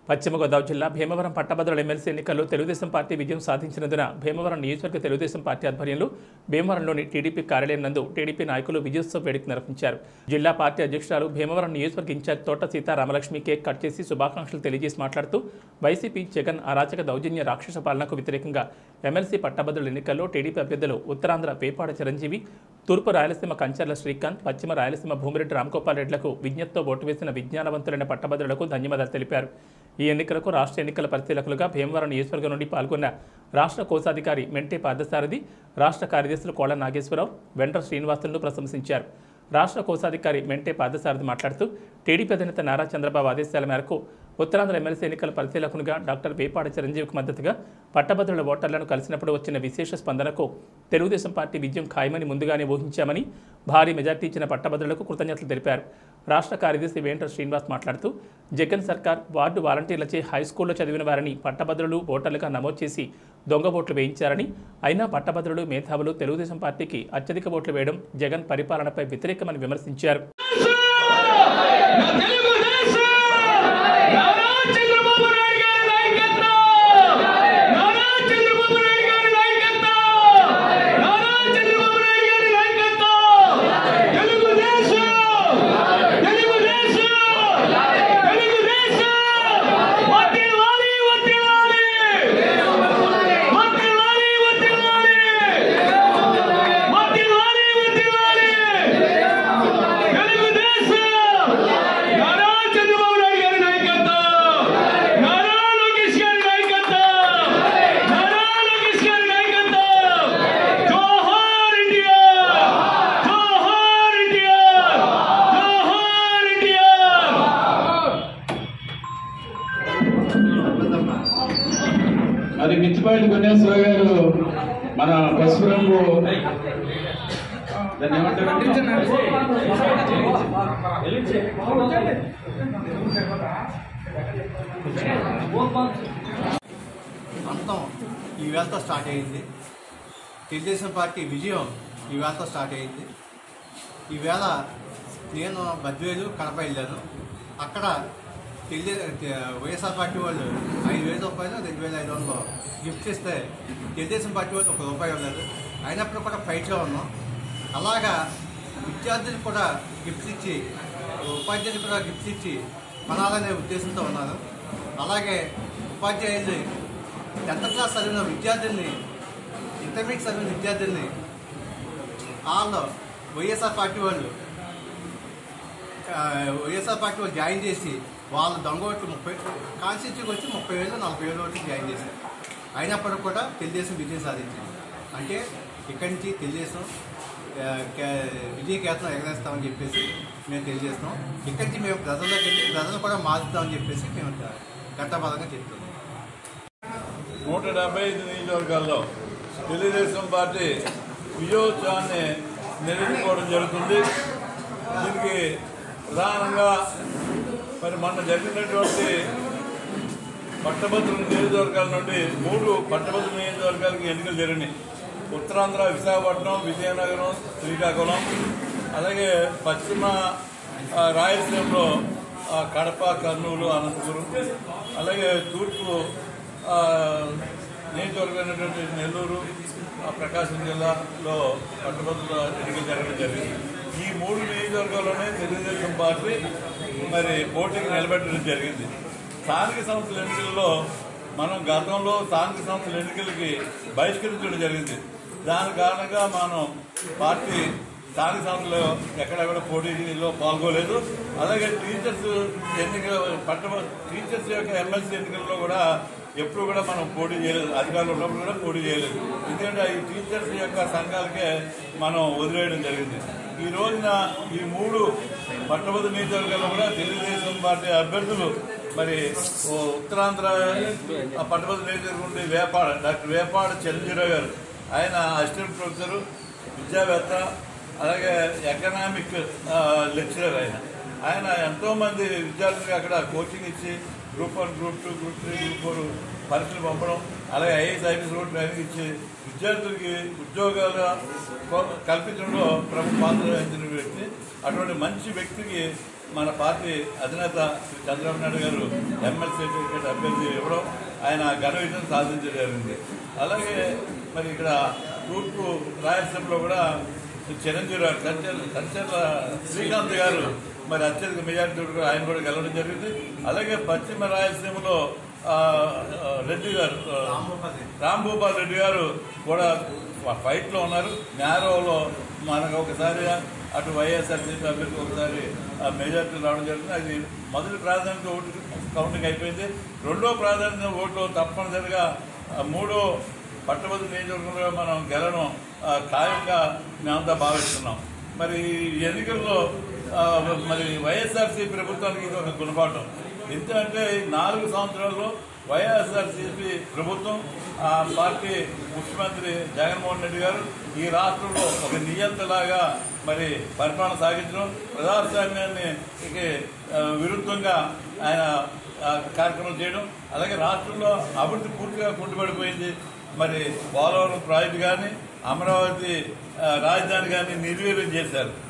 పశ్చిమ గోదావరి జిల్లా భీమవరం పట్టభద్రుల ఎమ్మెల్సీ ఎన్నికల్లో తెలుగుదేశం పార్టీ విజయం సాధించినందున భీమవరం నియోజకవర్గ తెలుగుదేశం పార్టీ ఆధ్వర్యంలో భీమవరంలోని టీడీపీ కార్యాలయం నందు టీడీపీ నాయకులు విజయోత్సవ వేడుక నిర్వహించారు జిల్లా పార్టీ అధ్యక్షురాలు భీమవరం నియోజకవర్గ ఇన్ఛార్జ్ తోట సీతారామలక్ష్మి కేక్ కట్ చేసి శుభాకాంక్షలు తెలియజేసి మాట్లాడుతూ వైసీపీ జగన్ అరాచక దౌర్జన్య రాక్షస పాలనకు వ్యతిరేకంగా ఎమ్మెల్సీ పట్టభద్రుల ఎన్నికల్లో టీడీపీ అభ్యర్థులు ఉత్తరాంధ్ర పేపాడ చిరంజీవి తూర్పు రాయలసీమ కంచర్ల శ్రీకాంత్ పశ్చిమ రాయలసీమ భూమిరెడ్డి రామగోపాల్ రెడ్లకు విజ్ఞప్తితో ఓటు వేసిన విజ్ఞానవంతులైన పట్టభద్రులకు ధన్యవాదాలు తెలిపారు ఈ ఎన్నికలకు రాష్ట్ర ఎన్నికల పరిశీలకులుగా భీమవరం నియోజకవర్గం నుండి పాల్గొన్న రాష్ట్ర కోశాధికారి మెంటే పార్థసారథి రాష్ట్ర కార్యదర్శులు కోళ్ల నాగేశ్వరరావు వెంట్ర శ్రీనివాసులను ప్రశంసించారు రాష్ట్ర కోశాధికారి మెంటే పార్థసారథి మాట్లాడుతూ టీడీపీ అధినేత నారా చంద్రబాబు ఆదేశాల మేరకు ఉత్తరాంధ్ర ఎమ్మెల్సీ ఎన్నికల పరిశీలకునిగా డాక్టర్ వేపాడ చిరంజీవికి మద్దతుగా పట్టభద్రుల ఓటర్లను కలిసినప్పుడు వచ్చిన విశేష స్పందనకు తెలుగుదేశం పార్టీ విజయం ఖాయమని ముందుగానే ఊహించామని భారీ మెజార్టీ ఇచ్చిన పట్టభద్రులకు కృతజ్ఞతలు తెలిపారు రాష్ట్ర కార్యదర్శి వేంట్ర శ్రీనివాస్ మాట్లాడుతూ జగన్ సర్కార్ వార్డు వాలంటీర్లచే హైస్కూల్లో చదివిన వారిని పట్టభద్రులు ఓటర్లుగా నమోదు చేసి దొంగ ఓట్లు వేయించారని అయినా పట్టభద్రులు మేధావులు తెలుగుదేశం పార్టీకి అత్యధిక ఓట్లు వేయడం జగన్ పరిపాలనపై వ్యతిరేకమని విమర్శించారు నా తెలుగుదేశం! నారా చంద్రబాబు నాయుడు గారి నాయకత్వం! నారా చంద్రబాబు నాయుడు గారి నాయకత్వం! నారా చంద్రబాబు నాయుడు గారి నాయకత్వం! తెలుగుదేశం! తెలుగుదేశం! తెలుగుదేశం! వర్ధిల్లాలి, వర్ధిల్లాలి! వర్ధిల్లాలి, వర్ధిల్లాలి! వర్ధిల్లాలి, వర్ధిల్లాలి! తెలుగుదేశం నారా చంద్రబాబు నాయుడు గారి నాయకత్వం నారా లోకేష్ గారి నాయకత్వం నారా లోకేష్ గారి నాయకత్వం జోహార్ ఇండియా జోహార్ ఇండియా జోహార్ ఇండియా మరి మిచ్చిపాటి గుణేశ్వర గారు మన పసుపు రంగు దాన్ని ఏమంటారండి అంతం ఈ వేళతో స్టార్ట్ అయింది తెలుగుదేశం పార్టీ విజయం ఈ వేళతో స్టార్ట్ అయింది ఈవేళ నేను బద్వేలు కడప వెళ్ళాను అక్కడ తెలుగు వైఎస్ఆర్ పార్టీ వాళ్ళు ఐదు వేల రూపాయలు రెండు వేల ఐదు వందలు గిఫ్ట్ ఇస్తే తెలుగుదేశం పార్టీ వాళ్ళు ఒక రూపాయి ఉన్నారు అయినప్పుడు కూడా ఫైట్లో ఉన్నాం అలాగా విద్యార్థులు కూడా గిఫ్ట్స్ ఇచ్చి ఉపాధ్యాయులు కూడా గిఫ్ట్స్ ఇచ్చి కొనాలనే ఉద్దేశంతో ఉన్నారు అలాగే ఉపాధ్యాయుల్ని టెన్త్ క్లాస్ చదివిన విద్యార్థుల్ని ఇంటర్మీడియట్ చదివిన విద్యార్థుల్ని వాళ్ళు వైఎస్ఆర్ పార్టీ వాళ్ళు ఆ, వైఎస్ఆర్ పార్టీ వాళ్ళు జాయిన్ చేసి వాళ్ళు దొంగ ఓట్లు ముప్పై కాన్స్టిట్యూకి వచ్చి ముప్పై వేలు నలభై వేలు ఓట్లు జాయిన్ చేశారు అయినప్పటికీ కూడా తెలుగుదేశం విజయం సాధించింది అంటే ఇక్కడి నుంచి తెలుగుదేశం ఆ, కే- విజయ కేతనం ఎగరేస్తామని చెప్పేసి మేము తెలియజేస్తున్నాం ఇక్కడి నుంచి మేము ప్రజల్లోకి వెళ్ళి ప్రజలు కూడా మారుస్తామని చెప్పేసి మేము ఘట్టబద్ధంగా చెప్తున్నాం నూట డెబ్బై ఐదు నియోజకవర్గాల్లో తెలుగుదేశం పార్టీ విజయోత్సవాన్ని నిర్వహించుకోవడం జరుగుతుంది దీనికి ప్రధానంగా మరి మొన్న జరిగినటువంటి పట్టభద్రుల నియోజకవర్గాల నుండి మూడు పట్టభద్రుల నియోజకవర్గాలకి ఎన్నికలు జరిగినాయి ఉత్తరాంధ్ర విశాఖపట్నం విజయనగరం శ్రీకాకుళం అలాగే పశ్చిమ ఆ, రాయలసీమలో ఆ, కడప కర్నూలు అనంతపురం అలాగే తూర్పు ఆ, నియోజకవర్గమైనటువంటి నెల్లూరు ఆ, ప్రకాశం జిల్లాలో పట్టభద్రుల ఎన్నికలు జరగడం జరిగింది ఈ మూడు నియోజకవర్గాల్లోనే తెలుగుదేశం పార్టీ మరి పోటీకి నిలబెట్టడం జరిగింది స్థానిక సంస్థల ఎన్నికల్లో మనం గతంలో స్థానిక సంస్థల ఎన్నికలకి బహిష్కరించడం జరిగింది దాని కారణంగా మనం పార్టీ స్థానిక సంస్థలు ఎక్కడ కూడా పోటీలో పాల్గొలేదు అలాగే టీచర్స్ ఎన్నిక పట్ట టీచర్స్ యొక్క ఎమ్మెల్సీ ఎన్నికల్లో కూడా ఎప్పుడు కూడా మనం పోటీ చేయలేదు అధికారులు ఉన్నప్పుడు కూడా పోటీ చేయలేదు ఎందుకంటే ఈ టీచర్స్ యొక్క సంఘాలకే మనం వదిలేయడం జరిగింది ఈ రోజున ఈ మూడు పట్టభద్ర నియోజకవర్గాల్లో కూడా తెలుగుదేశం పార్టీ అభ్యర్థులు మరి ఓ ఉత్తరాంధ్ర ఆ పట్టభద్ర నియోజకవర్గం నుండి వేపాడ డాక్టర్ వేపాడ చిరంజీరావు గారు ఆయన అసిస్టెంట్ ప్రొఫెసర్ విద్యావేత్త అలాగే ఎకనామిక్ ఆ, లెక్చరర్ ఆయన ఆయన ఎంతో మంది విద్యార్థులకు అక్కడ కోచింగ్ ఇచ్చి group one group two group three group four పరీక్షలు పంపడం అలాగే ఐఏఎస్ ఐపీఎస్ కూడా ట్రైనింగ్ ఇచ్చి విద్యార్థులకి ఉద్యోగాలు కల్పించడంలో ప్రముఖ పాత్ర వహించిన వ్యక్తి అటువంటి మంచి వ్యక్తికి మన పార్టీ అధినేత శ్రీ చంద్రబాబు నాయుడు గారు ఎమ్మెల్సీ టికెట్ అభ్యర్థి ఇవ్వడం ఆయన ఘన విజయం సాధించడం జరిగింది అలాగే మరి ఇక్కడ తూర్పు రాయలసీమలో కూడా చిరంజీవి గారు కంచెల కంచెల శ్రీకాంత్ గారు మరి అత్యధిక మెజార్టీ కూడా ఆయన కూడా గెలవడం జరిగింది అలాగే పశ్చిమ రాయలసీమలో ఆ, ఆ, రెడ్డి గారు ఆ, రాంభూపాల్ రెడ్డి. రాంభూపాల్ రెడ్డి గారు కూడా ఫైట్ లో ఉన్నారు నేరోలో మనకు ఒకసారి అటు వైఎస్ఆర్సీపీ అభ్యర్థి ఒకసారి ఆ మెజార్టీ రావడం జరిగింది అది మొదటి ప్రాధాన్యత ఓటు కౌంటింగ్ అయిపోయింది రెండో ప్రాధాన్యత ఓట్లు తప్పనిసరిగా ఆ, మూడో పట్టభద్రుల నియోజకవర్గంలో మనం గెలడం ఆ, ఖాయంగా మేమంతా భావిస్తున్నాం మరి ఈ ఎన్నికల్లో ఆ, మరి వైఎస్ఆర్సీ ప్రభుత్వానికి ఇది ఒక గుణపాఠం ఎందుకంటే ఈ నాలుగు సంవత్సరాల్లో వైఎస్ఆర్సీపీ ప్రభుత్వం ఆ పార్టీ ముఖ్యమంత్రి జగన్మోహన్ రెడ్డి గారు ఈ రాష్ట్రంలో ఒక నియంతలాగా మరి పరిపాలన సాగించడం ప్రజాస్వామ్యాన్ని ఇక, ఆ, విరుద్ధంగా ఆయన ఆ, కార్యక్రమం చేయడం అలాగే రాష్ట్రంలో అభివృద్ధి పూర్తిగా కుంటుపడిపోయింది మరి పోలవరం ప్రాజెక్టు కానీ అమరావతి ఆ, రాజధాని కానీ నిర్వీర్యం చేశారు